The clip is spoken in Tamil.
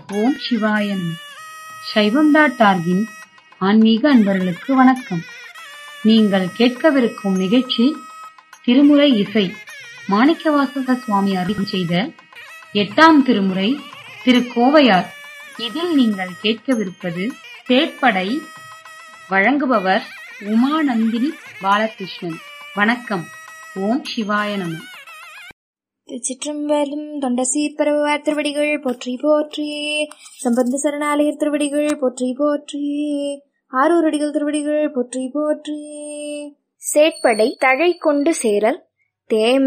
ஓம் சிவாய நம சைவம் டாட் ஆர்கின் ஆன்மீக அன்பர்களுக்கு வணக்கம் நீங்கள் கேட்கவிருக்கும் நிகழ்ச்சி திருமுறை இசை மாணிக்கவாசக சுவாமி அருள் செய்த எட்டாம் திருமுறை திருக்கோவையார் இதில் நீங்கள் கேட்கவிருப்பது தேர்ப்படை வழங்குபவர் உமாநந்தினி பாலகிருஷ்ணன் வணக்கம் ஓம் சிவாய நம திருச்சிற்றம்பலம் தொண்டசீர் பரவார் திருவடிகள் போற்றி போற்றி சம்பந்த சரணாலயர் திருவடிகள் போற்றி போற்றி ஆரூரடிகள் திருவடிகள் போற்றி போற்றி சேட்படை தழை கொண்டு சேரல் தேம